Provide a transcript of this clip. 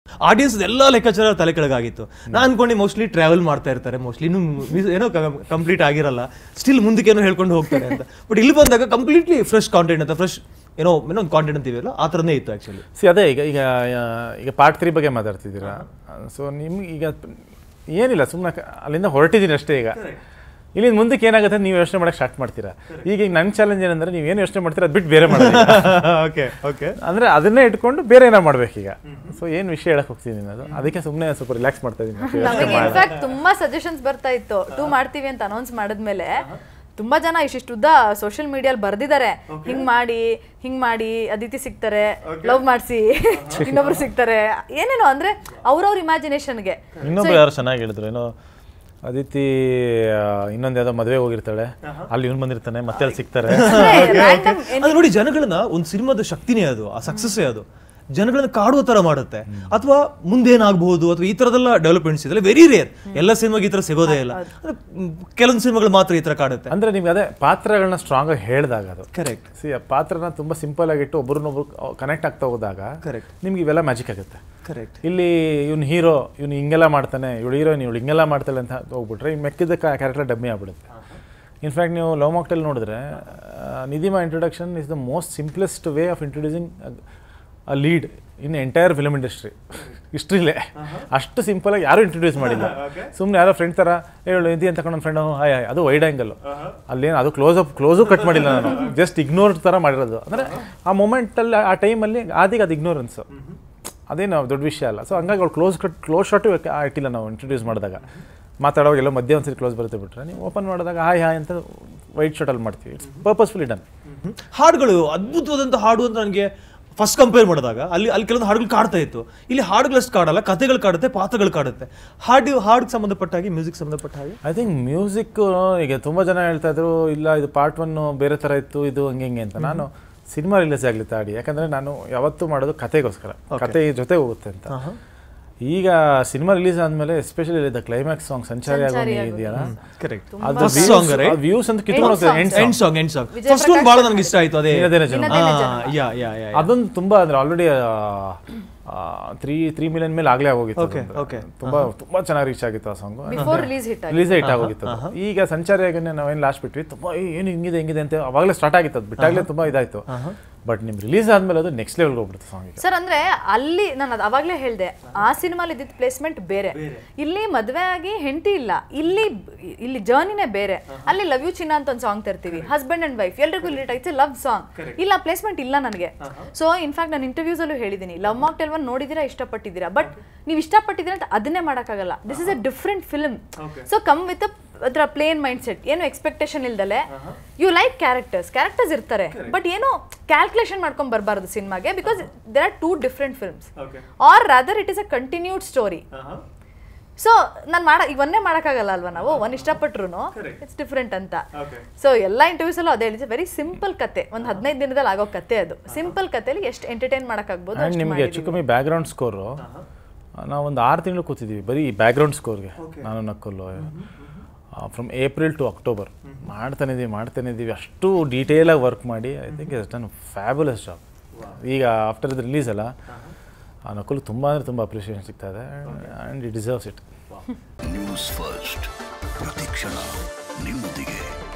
Audience ಎಲ್ಲ ಲೆಕ್ಕಾಚಾರ ತಲೆ ಕೆಳಗಾಗಿತ್ತು ನಾನು ಅನ್ಕೊಂಡೆ ಮೋಸ್ಟ್ಲಿ ಟ್ರಾವೆಲ್ ಮಾಡ್ತಾ ಇರ್ತಾರೆ ಮೋಸ್ಟ್ಲಿ ಇನ್ನು ಮಿಸ್- ಏನೋ ಕಂಪ್ಲೀಟ್ ಆಗಿರಲ್ಲ ಸ್ಟಿಲ್ ಮುಂದಕ್ಕೆ ಏನೋ ಹೇಳ್ಕೊಂಡು ಹೋಗ್ತಾರೆ ಅಂತ ಬಟ್ ಇಲ್ಲಿ ಬಂದಾಗ ಕಂಪ್ಲೀಟ್ಲಿ ಫ್ರೆಶ್ ಕಾಂಟೆಂಟ್ ಅಂತ ಫ್ರೆಶ್ ಏನೋ ಏನೋ ಒಂದು ಕಾಂಟೆಂಟ್ ಅಂತೀವಲ್ಲ ಆ ಥರನೇ ಇತ್ತು ಆ್ಯಕ್ಚುಲಿ ಸಿ ಅದೇ ಈಗ ಈಗ ಆ, ಈಗ ಪಾರ್ಟ್ ತ್ರೀ ಬಗ್ಗೆ ಮಾತಾಡ್ತಿದ್ದೀರಾ ಸೊ ನಿಮ್ಗೆ ಈಗ ಏನಿಲ್ಲ ಸುಮ್ಮನೆ ಅಲ್ಲಿಂದ ಹೊರಟಿದ್ದೀನಿ ಅಷ್ಟೇ ಈಗ ಇಲ್ಲಿಂದ ಮುಂದಕ್ಕೆ ಏನಾಗುತ್ತೆ ಅಂತ ನೀವು ಯೋಚನೆ ಮಾಡಕ್ಕೆ ಸ್ಟಾರ್ಟ್ ಮಾಡ್ತೀರಾ ಈಗ ಈಗ ನನ್ನ ಚಾಲೆಂಜ್ ಏನಂದ್ರೆ ನೀವು ಏನು ಯೋಚನೆ ಮಾಡ್ತೀರಾ ಅದು ಬಿಟ್ಟು ಬೇರೆ ಮಾಡಿ ಓಕೆ ಓಕೆ ಅಂದರೆ ಅದನ್ನೇ ಇಟ್ಕೊಂಡು ಬೇರೆ ಏನೋ ಮಾಡ್ಬೇಕೀಗ ಸೊ ಏನು ವಿಷಯ ಹೇಳಕ್ ಹೋಗ್ತೀನಿ ಅದು ಅದಕ್ಕೆ ಸುಮ್ಮನೆ ಸ್ವಲ್ಪ ರಿಲ್ಯಾಕ್ಸ್ ಮಾಡ್ತಾ ಇದ್ದೀನಿ ನಮಗೆ ಇನ್ಫ್ಯಾಕ್ಟ್ ತುಂಬಾ ಸಜೆಷನ್ಸ್ ಬರ್ತಾ ಇತ್ತು ಟೂ ಮಾಡ್ತೀವಿ ಅಂತ ಅನೌನ್ಸ್ ಮಾಡಿದ್ಮೇಲೆ ತುಂಬಾ ಜನ ಇಷ್ಟಿಷ್ಟು ಉದ್ದ ಸೋಷಿಯಲ್ ಮೀಡಿಯಲ್ಲಿ ಬರ್ದಿದ್ದಾರೆ ಹಿಂಗ್ ಮಾಡಿ ಹಿಂಗ್ ಮಾಡಿ ಅದಿತಿ ಸಿಗ್ತಾರೆ ಲವ್ ಮಾಡಿಸಿ ಇನ್ನೊಬ್ರು ಸಿಗ್ತಾರೆ ಏನೇನೋ ಅಂದ್ರೆ ಅವ್ರವ್ರ ಇಮ್ಯಾಜಿನೇಷನ್ಗೆ ಇನ್ನೊಬ್ರು ಯಾರು ಚೆನ್ನಾಗಿ ಹೇಳಿದ್ರು ಏನೋ ಅದಿತಿ ಆ, ಇನ್ನೊಂದು ಯಾವುದೋ ಮದುವೆ ಹೋಗಿರ್ತಾಳೆ ಅಲ್ಲಿ ಇವ್ನು ಬಂದಿರ್ತಾನೆ ಮತ್ತೆ ಅಲ್ಲಿ ಸಿಗ್ತಾರೆ ಅದು ನೋಡಿ ಜನಗಳನ್ನ ಒಂದು ಸಿನಿಮಾದ ಶಕ್ತಿನೇ ಅದು ಆ ಸಕ್ಸಸ್ಸೇ ಅದು ಜನಗಳನ್ನ ಕಾಡುವ ತರ ಮಾಡುತ್ತೆ ಅಥವಾ ಮುಂದೇನಾಗಬಹುದು ಅಥವಾ ಈ ತರದೆಲ್ಲ ಡೆವಲಪ್ಮೆಂಟ್ಸ್ ಇದೆಲ್ಲ ವೆರಿ ರೇರ್ ಎಲ್ಲ ಸಿನಿಮಾಗೆ ಈ ತರ ಸಿಗೋದೇ ಇಲ್ಲ ಅಂದ್ರೆ, ಮ್, ಕೆಲವೊಂದು ಸಿನಿಮಾಗಳು ಮಾತ್ರ ಈ ತರ ಕಾಡುತ್ತೆ ಅಂದ್ರೆ ನಿಮ್ಗೆ ಅದೇ ಪಾತ್ರಗಳನ್ನ ಸ್ಟ್ರಾಂಗ್ ಆಗಿ ಹೇಳಿದಾಗ ಅದು ಕರೆಕ್ಟ್ ಸಿ ಆ ಪಾತ್ರನ ತುಂಬಾ ಸಿಂಪಲ್ ಆಗಿಟ್ಟು ಒಬ್ರನ್ನೊಬ್ರು ಕನೆಕ್ಟ್ ಆಗ್ತಾ ಹೋದಾಗ Correct. ನಿಮ್ಗೆ ಇವೆಲ್ಲ ಮ್ಯಾಜಿಕ್ ಆಗುತ್ತೆ ಕರೆಕ್ಟ್ ಇಲ್ಲಿ ಇವ್ನು ಹೀರೋ ಇವ್ನು ಹಿಂಗೆಲ್ಲ ಮಾಡ್ತಾನೆ ಇವಳು ಹೀರೋಯಿನ್ ಇವಳು ಹಿಂಗೆಲ್ಲ ಮಾಡ್ತಾಳೆ ಅಂತ ಹೋಗ್ಬಿಟ್ರೆ ಇನ್ನು ಮೆಕ್ಕಿದ ಕ್ಯಾರೆಕ್ಟರ್ ಡಮ್ಮಿ ಆಗ್ಬಿಡುತ್ತೆ ಇನ್ಫ್ಯಾಕ್ಟ್ ನೀವು ಲವ್ ಮಾಕ್ಟೆಲ್ ನೋಡಿದ್ರೆ ಆ, Nidhima introduction is the most simplest way of introducing a lead in entire film industry ಹಿಸ್ಟ್ರಿಲೇ ಅಷ್ಟು ಸಿಂಪಲ್ ಆಗಿ ಯಾರು ಇಂಟ್ರೊಡ್ಯೂಸ್ ಮಾಡಿಲ್ಲ ಸುಮ್ಮನೆ ಯಾರೋ ಫ್ರೆಂಡ್ ಥರ ಹೇಳು ಇದು ಅಂತ ನನ್ನ ಫ್ರೆಂಡ್ ಹಾಯ್ ಹಾಯ್ ಅದು ವೈಡ್ ಆ್ಯಂಗಲ್ ಅಲ್ಲೇನು ಅದು ಕ್ಲೋಸ್ ಅಪ್ ಕ್ಲೋಸು ಕಟ್ ಮಾಡಿಲ್ಲ ನಾನು ಜಸ್ಟ್ ಇಗ್ನೋರ್ ಥರ ಮಾಡಿರೋದು ಅಂದರೆ ಆ ಮೊಮೆಂಟಲ್ಲಿ ಆ ಟೈಮಲ್ಲಿ ಆದಿಗೆ ಅದು ಇಗ್ನೋರೆನ್ಸು ಅದೇನು ದೊಡ್ಡ ವಿಷಯ ಅಲ್ಲ ಸೊ ಹಂಗಾಗಿ ಅವ್ಳು ಕ್ಲೋಸ್ ಕಟ್ ಕ್ಲೋಸ್ ಶಾಟು ಇಟ್ಟಿಲ್ಲ ನಾವು ಇಂಟ್ರೊಡ್ಯೂಸ್ ಮಾಡಿದಾಗ ಮಾತಾಡುವಾಗ ಎಲ್ಲೋ ಮಧ್ಯೆ ಒಂದ್ಸರಿ ಕ್ಲೋಸ್ ಬರುತ್ತೆ ಬಿಟ್ರೆ ನೀವು ಓಪನ್ ಮಾಡಿದಾಗ ಹಾಯ್ ಹಾಯ್ ಅಂತ ವೈಟ್ ಶಾಟಲ್ಲಿ ಮಾಡ್ತೀವಿ ಇಟ್ಸ್ ಪರ್ಪಸ್ಫುಲಿ ಡನ್ ಹಾಡುಗಳು ಅದ್ಭುತವಾದಂಥ ಹಾಡು ಅಂತ ನನಗೆ ಫಸ್ಟ್ ಕಂಪೇರ್ ಮಾಡಿದಾಗ ಅಲ್ಲಿ ಅಲ್ಲಿ ಕೆಲವೊಂದು ಹಾಡುಗಳು ಕಾಡ್ತಾ ಇತ್ತು ಇಲ್ಲಿ ಹಾಡುಗಳಷ್ಟು ಕಾಡಲ್ಲ ಕಥೆಗಳು ಕಾಡುತ್ತೆ ಪಾತ್ರಗಳು ಕಾಡುತ್ತೆ ಹಾಡು ಹಾಡಿಗೆ ಸಂಬಂಧಪಟ್ಟ ಹಾಗೆ ಮ್ಯೂಸಿಕ್ ಸಂಬಂಧಪಟ್ಟ ಹಾಗೆ ಐ ಥಿಂಕ್ ಮ್ಯೂಸಿಕ್ ಈಗ ತುಂಬ ಜನ ಹೇಳ್ತಾ ಇದ್ರು ಇಲ್ಲ ಇದು ಪಾರ್ಟ್ ಒನ್ ಬೇರೆ ಥರ ಇತ್ತು ಇದು ಹಂಗೆ ಹಿಂಗೆ ಅಂತ ನಾನು ಸಿನಿಮಾ ರಿಲೀಸ್ ಆಗಲಿ ತಾಡಿ ಯಾಕಂದರೆ ನಾನು ಯಾವತ್ತೂ ಮಾಡೋದು ಕತೆಗೋಸ್ಕರ ಕತೆ ಜೊತೆ ಹೋಗುತ್ತೆ ಅಂತ ಈಗ ಸಿನಿಮಾ ರಿಲೀಸ್ ಆದಮೇಲೆ ಎಸ್ಪೆಷಲಿ ದ ಕ್ಲೈಮ್ಯಾಕ್ಸ್ ಸಾಂಗ್ ಸಂಚಾರಿ ಆಗೋ ನೀ ಇದೆಯಲ್ಲ ಕರೆಕ್ಟ್ ಅದು First song, right? ವ್ಯೂಸ್ ಅಂತ ಕಿತ್ಕೊಂಡು ಹೋಗ್ತದೆ end end song end song first ಒಂದು ಭಾಳ ನನಗೆ ಇಷ್ಟ ಆಯ್ತು ಅದೇ ನೀನದೇನೆ ಜನ ಯಾ ಯಾ ಯಾ ಅದೊಂದು ತುಂಬಾ ಅಂದ್ರೆ ಆಲ್ರೆಡಿ ತ್ರೀ ತ್ರೀ ಮಿಲಿಯನ್ ಮೇಲೆ ಆಗಲೇ ಆಗೋಗಿತ್ತು Okay, ಅದೊಂದು. okay. ತುಂಬಾ ತುಂಬಾ ಚೆನ್ನಾಗಿ ರೀಚ್ ಆಗಿತ್ತು ಆ ಸಾಂಗ್ ಬಿಫೋರ್ ರಿಲೀಸ್ ಹಿಟ್ ಆಗಿ ರಿಲೀಸ್ ಹಿಟ್ ಆಗೋಗಿತ್ತು ಅದು. ಈಗ ಸಂಚಾರಿಯಾಗನೇ ನಾವೇನು ಲಾಸ್ಟ್ ಬಿಟ್ವಿ ತುಂಬಾ ಏ, ಏನು ಹಿಂಗಿದೆ ಹಿಂಗಿದೆ ಅಂತ ಅವಾಗಲೇ ಸ್ಟಾರ್ಟ್ ಆಗಿತ್ತು ಅದು ಬಿಟ್ಟಾಗಲೇ ತುಂಬಾ ಇದಾಯ್ತು ಬಟ್ ನಿಮ್ ರಿಲೀಸ್ ಆದ್ಮೇಲೆ ಅದು ನೆಕ್ಸ್ಟ್ ಲೆವೆಲ್ ಹೋಗ್ಬಿಡುತ್ತೆ ಸಾಂಗ್ ಸರ್ ಅಂದ್ರೆ ಅಲ್ಲಿ ನಾನು ಅದು ಅವಾಗಲೇ ಹೇಳಿದೆ ಆ ಸಿನಿಮಾಲಿ ಇದ್ದಿದ್ದ ಪ್ಲೇಸ್ಮೆಂಟ್ ಬೇರೆ ಇಲ್ಲಿ ಮದುವೆ ಆಗಿ ಹೆಂಡತಿ ಇಲ್ಲ ಇಲ್ಲಿ ಇಲ್ಲಿ ಜರ್ನಿನೇ ಬೇರೆ ಅಲ್ಲಿ ಲವ್ ಯು ಚಿನ್ನ ಅಂತ ಒಂದು ಸಾಂಗ್ ತರ್ತೀವಿ ಹಸ್ಬೆಂಡ್ ಅಂಡ್ ವೈಫ್ ಎಲ್ರಿಗೂ ರಿಲೇಟ್ ಆಯ್ತು ಲವ್ ಸಾಂಗ್ ಇಲ್ಲ ಪ್ಲೇಸ್ಮೆಂಟ್ ಇಲ್ಲ ನನಗೆ ಸೊ ಇನ್ಫ್ಯಾಕ್ಟ್ ನಾನು ಇಂಟರ್ವ್ಯೂಸ್ ಅಲ್ಲೂ ಹೇಳಿದ್ದೀನಿ ಲವ್ ಮಾಕ್ ಟೆಲ್ ಒನ್ ನೋಡಿದಿರಾ ಇಷ್ಟಪಟ್ಟಿದ್ದೀರಾ ಬಟ್ ನೀವು ಇಷ್ಟಪಟ್ಟಿದ್ದೀರಾ ಅಂತ ಅದನ್ನೇ ಮಾಡೋಕ್ಕಾಗಲ್ಲ this is a different film so come with ಅದರ ಪ್ಲೇನ್ ಮೈಂಡ್ ಸೆಟ್ ಏನು ಎಕ್ಸ್ಪೆಕ್ಟೇಷನ್ ಇಲ್ದಲೆ ಯು ಲೈಕ್ ಕ್ಯಾರೆಕ್ಟರ್ಸ್ ಕ್ಯಾರೆಕ್ಟರ್ಸ್ ಇರ್ತಾರೆ ಬಟ್ ಏನೋ ಕ್ಯಾಲ್ಕುಲೇಷನ್ ಮಾಡ್ಕೊಂಡ್ ಬರಬಾರ್ದು cinema because there are two different films are rather it is a continued story so ನಾನು ಮಾಡ ಈಗ ಒಂದೇ ಮಾಡೋಕ್ಕಾಗಲ್ಲ ಅಲ್ವಾ ನಾವು ಒಂದು ಇಷ್ಟಪಟ್ರು ಇಟ್ಸ್ ಡಿಫ್ರೆಂಟ್ ಅಂತ ಸೊ ಎಲ್ಲ ಇಂಟರ್ವ್ಯೂಸ್ ಅಲ್ಲೂ ಅದೇ ಹೇಳಿದೆ ವೆರಿ ಸಿಂಪಲ್ ಕತೆ ಒಂದು ಹದಿನೈದು ದಿನದಲ್ಲಿ ಆಗೋ ಕತೆ ಅದು ಸಿಂಪಲ್ ಕತೆಲಿ ಎಷ್ಟು ಎಂಟರ್ಟೈನ್ ಮಾಡೋಕ್ಕಾಗ್ಬೋದು ಆ್ಯಂಡ್ ಅಷ್ಟು ನಿಮಗೆ ಹೆಚ್ಚು ಕಮ್ಮಿ ಬ್ಯಾಕ್ಗ್ರೌಂಡ್ ಸ್ಕೋರು ನಾವು ಒಂದು ಆರು ತಿಂಗಳು ಕೂತಿದ್ದೀವಿ ಬರೀ ಬ್ಯಾಕ್ಗ್ರೌಂಡ್ ಸ್ಕೋರ್ಗೆ ನಾನು ನಕ್ಕಲ್ಲು ಫ್ರಮ್ ಏಪ್ರಿಲ್ ಟು ಅಕ್ಟೋಬರ್ ಮಾಡ್ತಾನೆ ಇದೀವಿ ಮಾಡ್ತಾನೆ ಇದೀವಿ ಅಷ್ಟು ಡೀಟೇಲಾಗಿ ವರ್ಕ್ ಮಾಡಿ I think is done fabulous job ಈಗ ಆಫ್ಟರ್ ಇದು ರಿಲೀಸ್ ಅಲ್ಲ ಆ ನಕಲು ತುಂಬ ಅಂದರೆ ತುಂಬ ಅಪ್ರಿಷಿಯೇಷನ್ ಸಿಗ್ತಾ ಇದೆ and it deserves it news first ಪ್ರತಿಕ್ಷಣ ನಿಮ್ಮೊಂದಿಗೆ